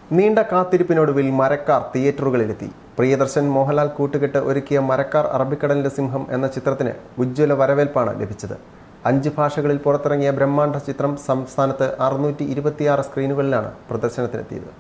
നീണ്ട കാത്തിരിപ്പിനൊടുവിൽ മരക്കാർ തിയേറ്ററുകളിലെത്തി പ്രിയദർശൻ മോഹൻലാൽ കൂട്ടുകെട്ട് ഒരുക്കിയ മരക്കാർ അറബിക്കടലിന്റെ സിംഹം എന്ന ചിത്രത്തിന് ഉജ്ജ്വല വരവേൽപ്പാണ് ലഭിച്ചത് അഞ്ച് ഭാഷകളിൽ പുറത്തിറങ്ങിയ ബ്രഹ്മാണ്ഡ ചിത്രം സംസ്ഥാനത്ത് അറുന്നൂറ്റി ഇരുപത്തിയാറ് സ്ക്രീനുകളിലാണ് പ്രദർശനത്തിനെത്തിയത്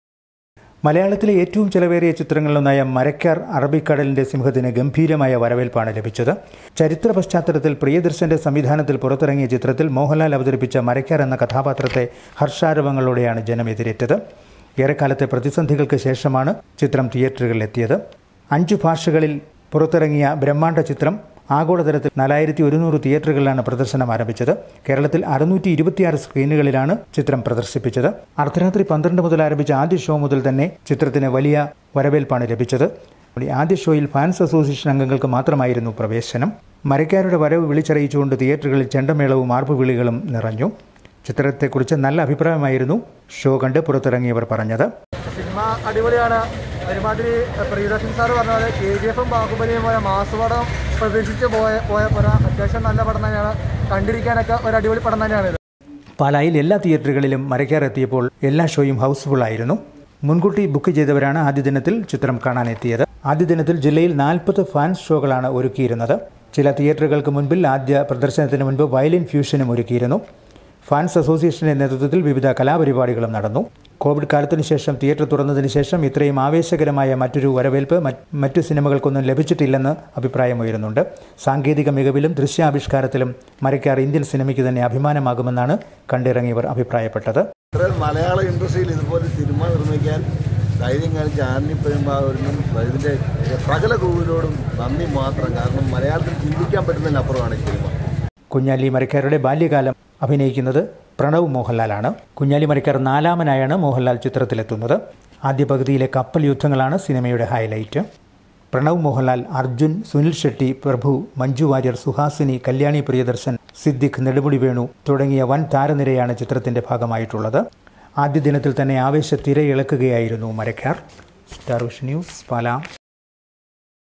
മലയാളത്തിലെ ഏറ്റവും ചെലവേറിയ ചിത്രങ്ങളിലൊന്നായ മരക്കാർ അറബിക്കടലിന്റെ സിംഹത്തിന് ഗംഭീരമായ വരവേൽപ്പാണ് ലഭിച്ചത് ചരിത്ര പശ്ചാത്തലത്തിൽ പ്രിയദർശന്റെ സംവിധാനത്തിൽ പുറത്തിറങ്ങിയ ചിത്രത്തിൽ മോഹൻലാൽ അവതരിപ്പിച്ച മരക്കാർ എന്ന കഥാപാത്രത്തെ ഹർഷാരവങ്ങളോടെയാണ് ജനം എതിരേറ്റത് ഏറെക്കാലത്തെ പ്രതിസന്ധികൾക്ക് ശേഷമാണ് ചിത്രം തിയേറ്ററുകളിലെത്തിയത് അഞ്ചു ഭാഷകളിൽ പുറത്തിറങ്ങിയ ബ്രഹ്മാണ്ഡ ചിത്രം ആഗോളതലത്തിൽ നാലായിരത്തി ഒരുന്നൂറ് തിയേറ്ററുകളിലാണ് പ്രദർശനം ആരംഭിച്ചത് കേരളത്തിൽ അറുന്നൂറ്റി ഇരുപത്തിയാറ് സ്ക്രീനുകളിലാണ് ചിത്രം പ്രദർശിപ്പിച്ചത് അർദ്ധരാത്രി പന്ത്രണ്ട് മുതൽ ആരംഭിച്ച ആദ്യ ഷോ മുതൽ തന്നെ ചിത്രത്തിന് വലിയ വരവേൽപ്പാണ് ലഭിച്ചത് ആദ്യ ഷോയിൽ ഫാൻസ് അസോസിയേഷൻ അംഗങ്ങൾക്ക് മാത്രമായിരുന്നു പ്രവേശനം മരക്കാരുടെ വരവ് വിളിച്ചറിയിച്ചുകൊണ്ട് തിയേറ്ററുകളിൽ ചെണ്ടമേളവും ആർപ്പുവിളികളും നിറഞ്ഞു ചിത്രത്തെക്കുറിച്ച് നല്ല അഭിപ്രായമായിരുന്നു ഷോ കണ്ട് പുറത്തിറങ്ങിയവർ പറഞ്ഞത് സിനിമ അടിപൊളിയാണ് ഒരുമാതിരി പ്രിയദർശൻ സാർ പറഞ്ഞ പോലെ കെ ജി എഫും ബാഹുബലിയും പോലെ മാസ് പടം പ്രതീക്ഷിച്ച് പോയ പോയ പോലെ അത്യാവശ്യം നല്ല പടം തന്നെയാണ് കണ്ടിരിക്കാനൊക്കെ ഒരു അടിപൊളി പടം തന്നെയാണ് ഇത് പാലായിൽ എല്ലാ തിയേറ്ററുകളിലും മരക്കാർ എത്തിയപ്പോൾ എല്ലാ ഷോയും ഹൗസ്ഫുൾ ആയിരുന്നു മുൻകൂട്ടി ബുക്ക് ചെയ്തവരാണ് ആദ്യ ദിനത്തിൽ ചിത്രം കാണാനെത്തിയത് ആദ്യ ദിനത്തിൽ ജില്ലയിൽ നാൽപ്പത് ഫാൻസ് ഷോകളാണ് ഒരുക്കിയിരുന്നത് ചില തിയേറ്ററുകൾക്ക് മുൻപിൽ ആദ്യ പ്രദർശനത്തിന് മുൻപ് വയലിൻ ഫ്യൂഷനും ഒരുക്കിയിരുന്നു ഫാൻസ് അസോസിയേഷന്റെ നേതൃത്വത്തിൽ വിവിധ കലാപരിപാടികളും നടന്നു കോവിഡ് കാലത്തിനു ശേഷം തിയേറ്റർ തുറന്നതിന് ശേഷം ഇത്രയും ആവേശകരമായ മറ്റൊരു വരവേൽപ്പ് മറ്റു സിനിമകൾക്കൊന്നും ലഭിച്ചിട്ടില്ലെന്ന് അഭിപ്രായമുയരുന്നുണ്ട് സാങ്കേതിക മികവിലും ദൃശ്യാവിഷ്കാരത്തിലും മരക്കാർ ഇന്ത്യൻ സിനിമയ്ക്ക് തന്നെ അഭിമാനമാകുമെന്നാണ് കണ്ടിറങ്ങിയവർ അഭിപ്രായപ്പെട്ടത് ഇത്രയും മലയാള ഇൻഡസ്ട്രിയിൽ ഇതുപോലെ സിനിമ നിർമ്മിക്കാൻ ധൈര്യം കാണിച്ച ആന്നി പെരുമ്പാവൂരിനും ഇതിൻ്റെ സകല കുഴുവിനോടും നന്ദി മാത്രം കാരണം മലയാളത്തിൽ ചിന്തിക്കാൻ പറ്റുന്നതിനപ്പുറമാണ് ഈ സിനിമ കുഞ്ഞാലി മരക്കാരുടെ ബാല്യകാലം അഭിനയിക്കുന്നത് പ്രണവ് മോഹൻലാലാണ് കുഞ്ഞാലി മരക്കാർ നാലാമനായാണ് മോഹൻലാൽ ചിത്രത്തിലെത്തുന്നത് ആദ്യ പകുതിയിലെ കപ്പൽ യുദ്ധങ്ങളാണ് സിനിമയുടെ ഹൈലൈറ്റ് പ്രണവ് മോഹൻലാൽ അർജുൻ സുനിൽ ഷെട്ടി പ്രഭു മഞ്ജു വാര്യർ സുഹാസിനി കല്യാണി പ്രിയദർശൻ സിദ്ദിഖ് നെടുമുടി വേണു തുടങ്ങിയ വൻ താരനിരയാണ് ചിത്രത്തിന്റെ ഭാഗമായിട്ടുള്ളത് ആദ്യ ദിനത്തിൽ തന്നെ ആവേശ തിരയിളക്കുകയായിരുന്നു Marakkar star vision news Pala